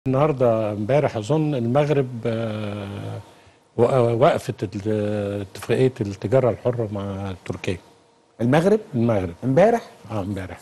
النهارده امبارح اظن المغرب آه، و- وقفت ال- اتفاقيه التجاره الحره مع تركيا المغرب المغرب امبارح اه امبارح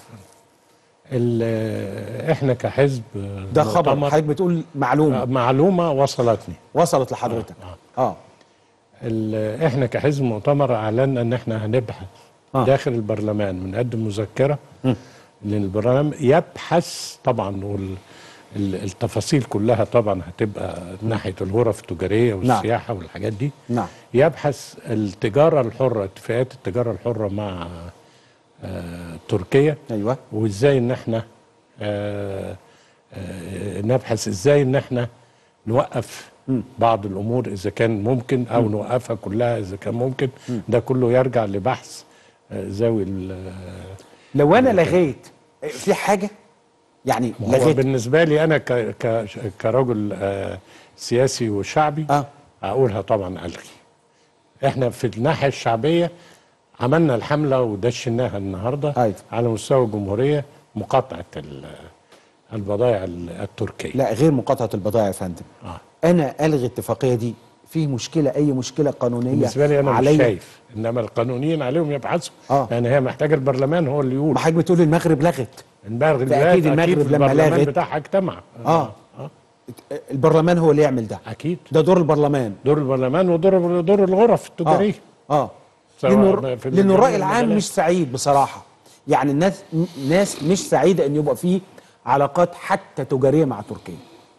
ال- احنا كحزب آه، ده خبر مؤتمر- حضرتك بتقول آه، معلومه معلومه وصلتني وصلت لحضرتك آه. اه ال- احنا كحزب مؤتمر اعلنا ان احنا هنبحث آه. داخل البرلمان بنقدم مذكره للبرلمان يبحث طبعا وال ال- التفاصيل كلها طبعا هتبقى ناحيه الغرف التجاريه والسياحه والحاجات دي نعم يبحث التجاره الحره اتفاقيات التجاره الحره مع آه، تركيا ايوه وازاي ان احنا آه، آه، نبحث ازاي ان احنا نوقف بعض الامور اذا كان ممكن او نوقفها كلها اذا كان ممكن ده كله يرجع لبحث آه، ذوي ال- لو انا لغيت في حاجه يعني هو لغيت بالنسبه لي انا ك ك كرجل آه، سياسي وشعبي اه اقولها طبعا الغي احنا في الناحيه الشعبيه عملنا الحمله ودشناها النهارده أيوة. على مستوى الجمهوريه مقاطعه ال- البضائع ال- التركيه لا غير مقاطعه البضائع يا فندم آه. انا الغي الاتفاقيه دي في مشكله اي مشكله قانونيه بالنسبه لي انا عليا مش شايف انما القانونيين عليهم يبحثوا آه. يعني هي محتاجه البرلمان هو اللي يقول ما حضرتك بتقول المغرب لغت المغرب فأكيد دلوقتي المغرب في لما البرلمان لغت- بتاعها اجتمع آه. آه. البرلمان هو اللي يعمل ده اكيد ده دور البرلمان دور البرلمان ودور دور الغرف التجاريه اه اه سواء لانه في لانه جميع الراي العام المجالات. مش سعيد بصراحه يعني الناس ناس مش سعيده ان يبقى فيه علاقات حتى تجاريه مع تركيا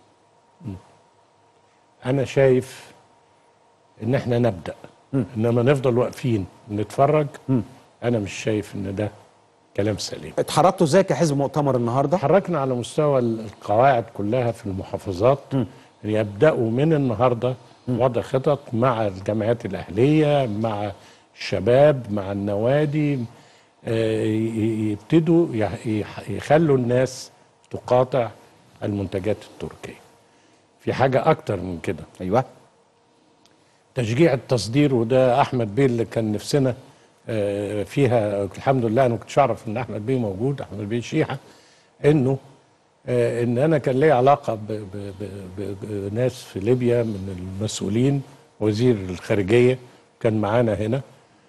انا شايف ان احنا نبدا انما نفضل واقفين نتفرج انا مش شايف ان ده كلام سليم اتحركتوا ازاي كحزب مؤتمر النهارده تحركنا على مستوى ال- القواعد كلها في المحافظات يبداوا من النهارده وضع خطط مع الجمعيات الاهليه مع الشباب مع النوادي آه، ي- يبتدوا يح- يح- يخلوا الناس تقاطع المنتجات التركيه في حاجه اكتر من كده ايوه تشجيع التصدير وده احمد بيه اللي كان نفسنا آه، فيها الحمد لله انا ما كنتش اعرف ان احمد بيه موجود احمد بيه شيحه انه آه، ان انا كان لي علاقه ب- ب- ب- ب- بناس في ليبيا من المسؤولين وزير الخارجيه كان معانا هنا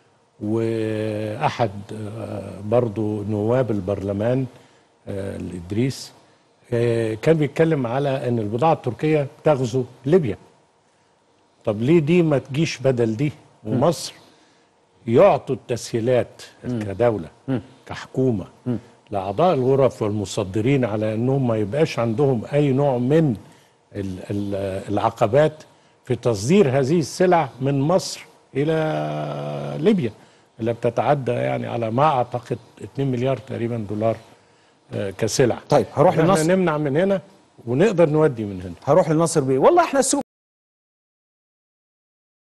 واحد آه، برضو نواب البرلمان آه، الادريس آه، كان بيتكلم على ان البضاعه التركيه تغزو ليبيا طب ليه دي ما تجيش بدل دي ومصر يعطوا التسهيلات كدولة كحكومة لأعضاء الغرف والمصدرين على أنهم ما يبقاش عندهم أي نوع من ال- ال- العقبات في تصدير هذه السلع من مصر إلى ليبيا اللي بتتعدى يعني على ما أعتقد 2 مليار تقريبا دولار آه، كسلع طيب هروح احنا للنصر نمنع من هنا ونقدر نودي من هنا هروح لناصر بيه والله احنا السوق